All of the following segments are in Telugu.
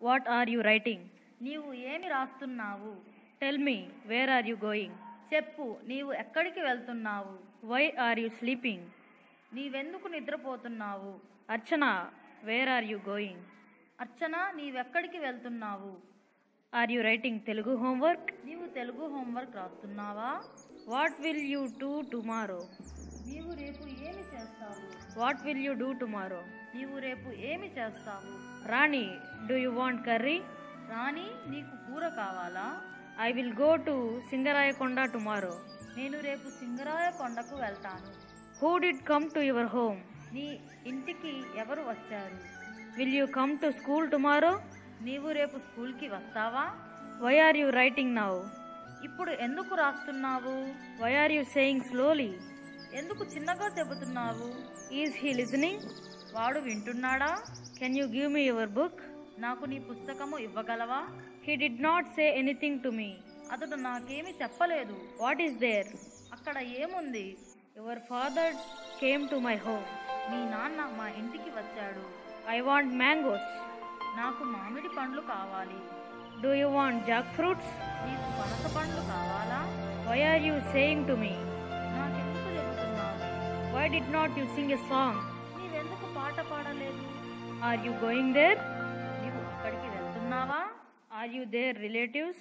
వాట్ ఆర్ యు రైటింగ్ నీవు ఏమి రాస్తున్నావు tell me where are you going చెప్పు నీవు ఎక్కడికి వెళ్తున్నావు వై ఆర్ యు స్లీపింగ్ నీవెందుకు నిద్రపోతున్నావు Archana where are you going Archana నీవెక్కడికి వెళ్తున్నావు are you writing Telugu homework నీవు తెలుగు హోంవర్క్ రాస్తున్నావా what will you do tomorrow నీవు రేపు ఏమి చేస్తావు what will you do tomorrow నీవు రేపు ఏమి చేస్తావు Rani do you want curry Rani నీకు కూర కావాలా I will go to Singarayakonda tomorrow నేను రేపు సింగరాయ కొండకు వెళ్తాను who did come to your home నీ ఇంటికి ఎవరు వచ్చారు will you come to school tomorrow నీవు రేపు స్కూల్కి వస్తావా why are you writing now ఇప్పుడు ఎందుకు రాస్తున్నావు why are you saying slowly ఎందుకు చిన్నగా చెబుతున్నావు ఈజ్ హీ లిజనింగ్ వాడు వింటున్నాడా can you give me your book నాకు నీ పుస్తకము ఇవ్వగలవా he did not say anything to me అతడు నాకేమి చెప్పలేదు వాట్ ఈస్ దేర్ అక్కడ ఏముంది your father came to my home మీ నాన్న మా ఇంటికి వచ్చాడు ఐ వాంట్ మ్యాంగోస్ నాకు మామిడి పండ్లు కావాలి do you want jack fruits నీకు పనస పండ్లు కావాలా why are you saying to me నాకెందుకు చెబుతున్నావు why did not you sing a song నీవెందుకు పాట పాడలేదు ఆర్ యూ గోయింగ్ దేర్ నీవు అక్కడికి వెళ్తున్నావా are you there relatives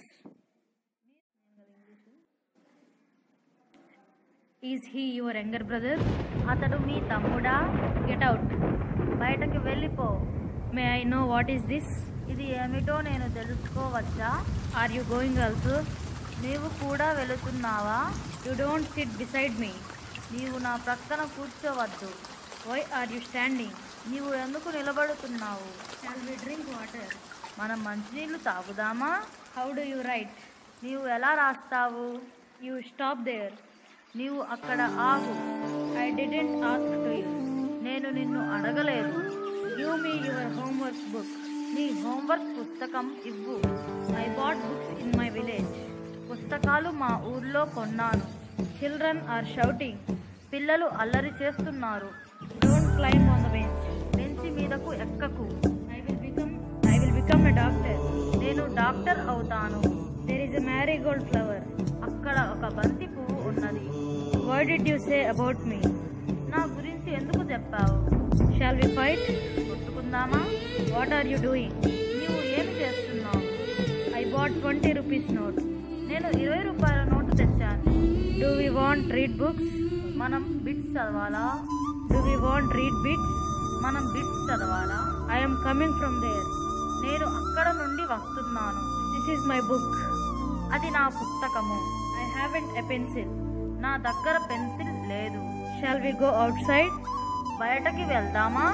is he your younger brother అతడు మీ తమ్ముడా గెట్ అవుట్ బయటకు వెళ్ళిపో may I know what is this ఇది ఏమిటో నేను తెలుసుకోవచ్చా ఆర్ యూ గోయింగ్ ఆల్సో నీవు కూడా వెళుతున్నావా you don't sit beside me నీవు నా ప్రక్కన కూర్చోవద్దు వై ఆర్ యూ స్టాండింగ్ నీవు ఎందుకు నిలబడుతున్నావు షాల్ వి డ్రింక్ వాటర్ మనం మంచినీళ్ళు తాగుదామా హౌ డు యూ రైట్ నీవు ఎలా రాస్తావు యూ స్టాప్ దేర్ నీవు అక్కడ ఆగు I didn't ask to you నేను నిన్ను అడగలేదు give me your homework book నీ హోంవర్క్ పుస్తకం ఇవ్వు I bought books in my village పుస్తకాలు మా ఊర్లో కొన్నాను చిల్డ్రన్ ఆర్ షౌటింగ్ పిల్లలు అల్లరి చేస్తున్నారు don't climb on the bench బెంచి మీదకు ఎక్కకు I will become I will become a doctor నేను డాక్టర్ అవుతాను there is a marigold flower అక్కడ ఒక బంతి పువ్వు ఉన్నది what did you say about me నా గురించి ఎందుకు చెప్పావు షాల్ వి ఫైట్ కొట్టుకుందామా వాట్ ఆర్ యూ డూయింగ్ నీవు ఏమి చేస్తున్నావు I bought twenty rupees note నేను ఇరవై రూపాయల నోటు తెచ్చాను do we want read books మనం బిట్స్ చదవాలా do we want read bits మనం బిట్స్ చదవాలా I am coming from there నేను అక్కడ నుండి వస్తున్నాను దిస్ ఈస్ మై బుక్ అది నా పుస్తకము ఐ హ్యావెంట్ ఎ పెన్సిల్ నా దగ్గర పెన్సిల్ లేదు shall we go outside బయటకి వెళ్దామా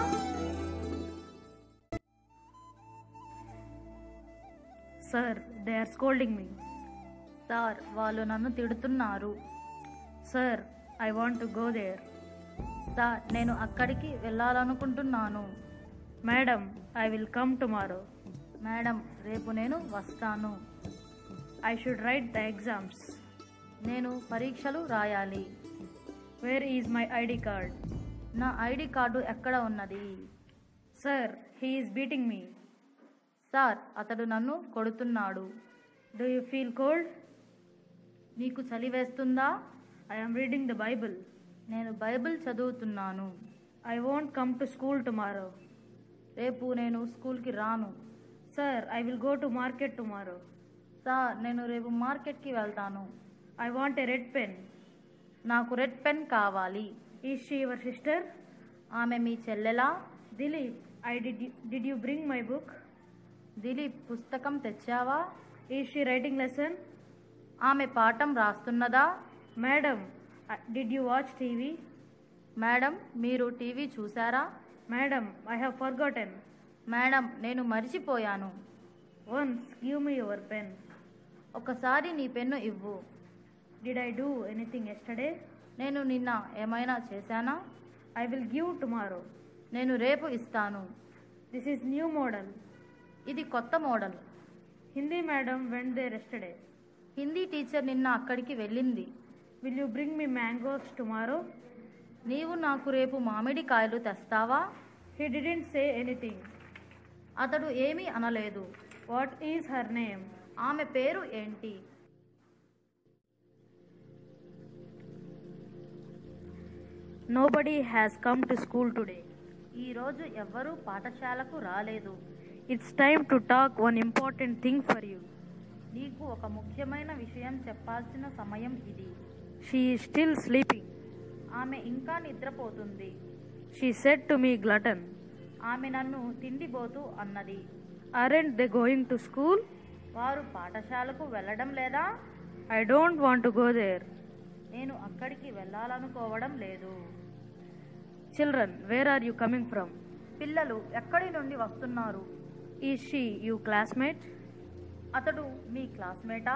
sir they are scolding me sir వాళ్ళు నన్ను తిడుతున్నారు sir I want to go there sir నేను అక్కడికి వెళ్ళాలనుకుంటున్నాను madam I will come tomorrow madam రేపు నేను వస్తాను I should write the exams నేను పరీక్షలు రాయాలి where is my ID card నా ఐడి కార్డు ఎక్కడ ఉన్నది sir he is beating me sir అతడు నన్ను కొడుతున్నాడు డూ యూ ఫీల్ కోల్డ్ నీకు చలి వేస్తుందా I am reading the Bible నేను బైబిల్ చదువుతున్నాను I won't come to school tomorrow రేపు నేను స్కూల్కి రాను sir I will go to market tomorrow sir నేను రేపు మార్కెట్కి వెళ్తాను I want a red pen నాకు రెడ్ పెన్ కావాలి ఈజ్ షీ యువర్ సిస్టర్ ఆమె మీ చెల్లెలా Dilip I did did you bring my book Dilip పుస్తకం తెచ్చావా ఈజ్ షీ రైటింగ్ లెసన్ ఆమె పాఠం రాస్తున్నదా madam did you watch TV madam మీరు టీవీ చూసారా madam I have forgotten madam నేను మర్చిపోయాను once give me your pen ఒకసారి నీ పెన్ను ఇవ్వు did I do anything yesterday నేను నిన్న ఏమైనా చేశానా ఐ విల్ గివ్ టుమారో నేను రేపు ఇస్తాను దిస్ ఈస్ న్యూ మోడల్ ఇది కొత్త model Hindi madam went there yesterday Hindi teacher నిన్న అక్కడికి వెళ్ళింది will you bring me mangoes tomorrow నీవు నాకు రేపు మామిడికాయలు తెస్తావా హీ డిడెంట్ సే ఎనీథింగ్ అతడు ఏమీ అనలేదు What is her name? ఆమె పేరు ఏంటి Nobody has come to school today. ఈరోజు ఎవ్వరూ పాఠశాలకు రాలేదు It's time to talk one important thing for you. నీకు ఒక ముఖ్యమైన విషయం చెప్పాల్సిన సమయం ఇది She is still sleeping. ఆమె ఇంకా నిద్రపోతుంది She said to me, Glutton, ఆమె నన్ను తిండిబోతు అన్నది aren't they going to school? వారు పాఠశాలకు వెళ్ళడం లేదా I don't want to go there. నేను అక్కడికి వెళ్ళాలనుకోవడం లేదు Children, where are you coming from? పిల్లలు ఎక్కడి నుండి వస్తున్నారు Is she your classmate? అతడు మీ క్లాస్మేటా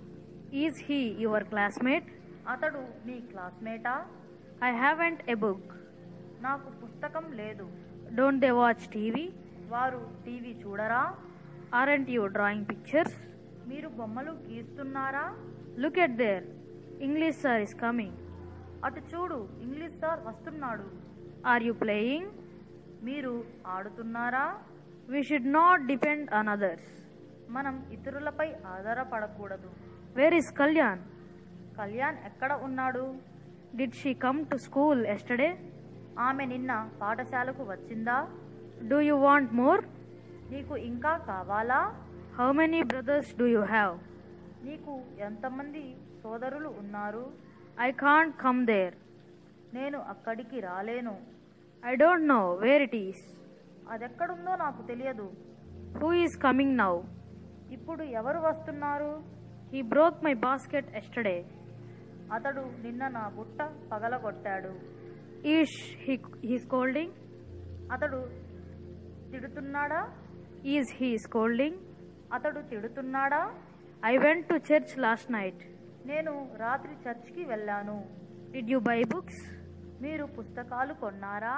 Is he your classmate? అతడు మీ క్లాస్మేటా I haven't a book. నాకు పుస్తకం లేదు Don't they watch TV? వారు టీవీ చూడరా Aren't you drawing pictures? మీరు బొమ్మలు గీస్తున్నారా Look at there. English sir is coming. అటు చూడు ఇంగ్లీష్ సార్ వస్తున్నాడు Are you playing? మీరు ఆడుతున్నారా We should not depend on others. మనం ఇతరులపై ఆధారపడకూడదు Where is Kalyan? కళ్యాణ్ ఎక్కడ ఉన్నాడు Did she come to school yesterday? ఆమె నిన్న పాఠశాలకు వచ్చిందా Do you want more? నీకు ఇంకా కావాలా How many brothers do you have? నీకు ఎంతమంది సోదరులు ఉన్నారు I can't come there. నేను అక్కడికి రాలేను I don't know where it is. అదెక్కడుందో నాకు తెలియదు Who is coming now? ఇప్పుడు ఎవరు వస్తున్నారు He broke my basket yesterday. అతడు నిన్న నా బుట్ట పగలగొట్టాడు Is he, he scolding? అతడు తిడుతున్నాడా Is he scolding? అతడు తిడుతున్నాడా I went to church last night. నేను రాత్రి చర్చ్కి వెళ్ళాను Did you buy books? మీరు పుస్తకాలు కొన్నారా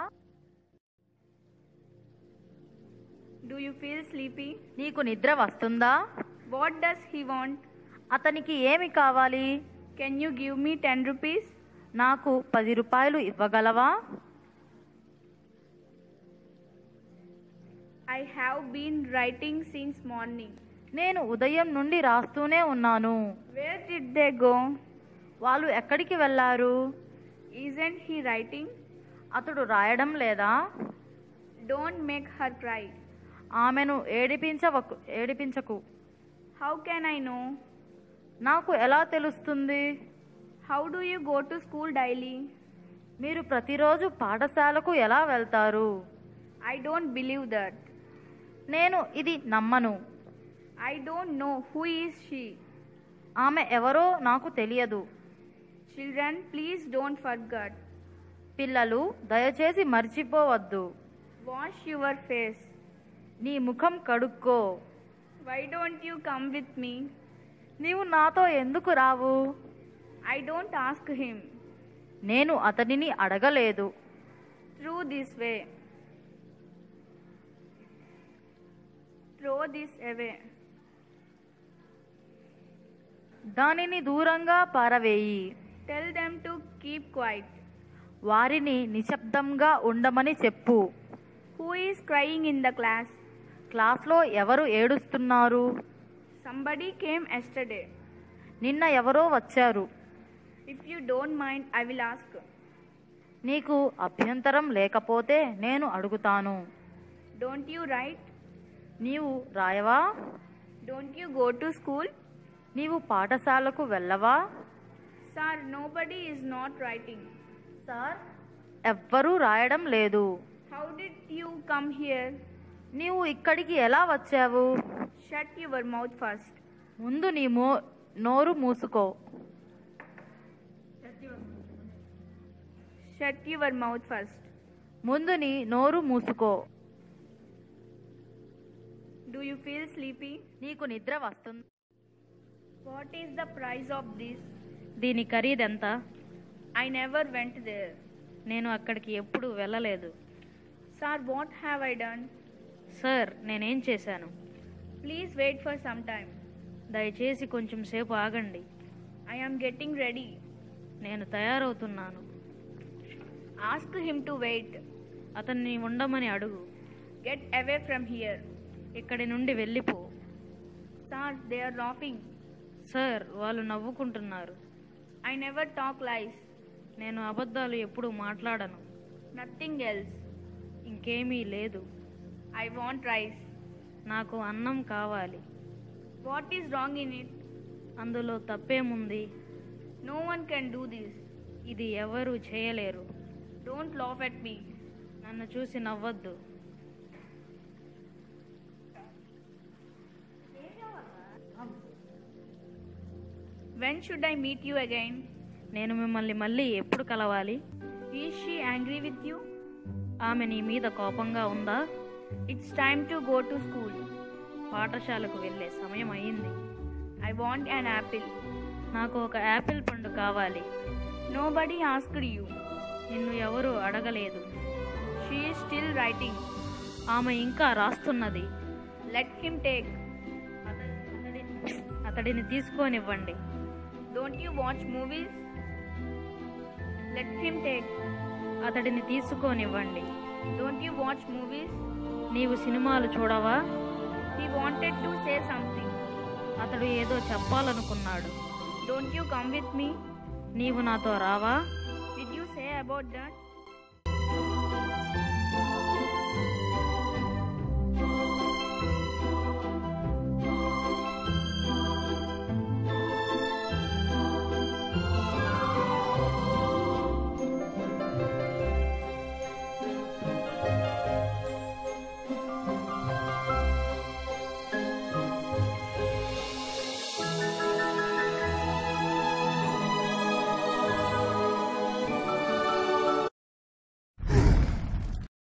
Do you feel sleepy? నీకు నిద్ర వస్తుందా What does he want? అతనికి ఏమి కావాలి Can you give me 10 rupees? నాకు పది రూపాయలు ఇవ్వగలవా I have been writing since morning. నేను ఉదయం నుండి రాస్తూనే ఉన్నాను Where did they go? వాళ్ళు ఎక్కడికి వెళ్ళారు Isn't he writing? అతడు రాయడం లేదా Don't make her cry. ఆమెను ఏడిపించవకు ఏడిపించకు How can I know? నాకు ఎలా తెలుస్తుంది How do you go to school daily? మీరు ప్రతిరోజు పాఠశాలకు ఎలా వెళ్తారు I don't believe that. నేను ఇది నమ్మను I don't know who is she. ఆమె ఎవరో నాకు తెలియదు Children, please don't forget. పిల్లలు దయచేసి మర్చిపోవద్దు Wash your face. నీ ముఖం కడుక్కో Why don't you come with me? నీవు నాతో ఎందుకు రావు I don't ask him. నేను అతనిని అడగలేదు Through this way. Throw this away. దానిని దూరంగా పారవేయి Tell them to keep quiet. వారిని నిశ్శబ్దంగా ఉండమని చెప్పు Who is crying in the class? క్లాస్లో ఎవరు ఏడుస్తున్నారు Somebody came yesterday. నిన్న ఎవరో వచ్చారు If you don't mind, I will ask. నీకు అభ్యంతరం లేకపోతే నేను అడుగుతాను Don't you write? నీవు రాయవా Don't you go to school? నీవు పాఠశాలకు వెళ్ళవా Sir, nobody is not writing. Sir ఎవ్వరూ రాయడం లేదు How did you come here? నీవు ఇక్కడికి ఎలా వచ్చావు Shut your mouth first. ముందు నీ మో నోరు మూసుకో Shut your mouth first. ముందు నీ నోరు మూసుకో Do you feel sleepy? నీకు నిద్ర వస్తుంది What is the price of this? దీని ఖరీదెంత I never went there. నేను అక్కడికి ఎప్పుడు వెళ్ళలేదు Sir, what have I done? Sir నేనేం చేశాను Please wait for some time. దయచేసి కొంచెం సేపు ఆగండి I am getting ready. నేను తయారవుతున్నాను Ask him to wait. అతన్ని ఉండమని అడుగు Get away from here. ఇక్కడి నుండి వెళ్ళిపో Sir, they are laughing. Sir వాళ్ళు నవ్వుకుంటున్నారు I never talk lies. నేను అబద్ధాలు ఎప్పుడు మాట్లాడను Nothing else. ఇంకేమీ లేదు I want rice. నాకు అన్నం కావాలి What is wrong in it? అందులో తప్పేముంది No one can do this. ఇది ఎవరు చేయలేరు Don't laugh at me. నన్ను చూసి నవ్వద్దు When should I meet you again? నేను మిమ్మల్ని మళ్ళీ ఎప్పుడు కలవాలి Is she angry with you? ఆమె నీ మీద కోపంగా ఉందా It's time to go to school. పాఠశాలకు వెళ్ళే సమయం అయింది I want an apple. నాకు ఒక యాపిల్ పండు కావాలి Nobody asked you. నిన్ను ఎవరు అడగలేదు She is still writing. ఆమె ఇంకా రాస్తున్నది Let him take. అతడిని తీసుకోనివ్వండి Don't you watch movies? Let him take. అతడిని తీసుకోనివ్వండి Don't you watch movies? నీవు సినిమాలు చూడవా He wanted to say something. అతడు ఏదో చెప్పాలనుకున్నాడు Don't you come with me? నీవు నాతో రావా Did you say about that?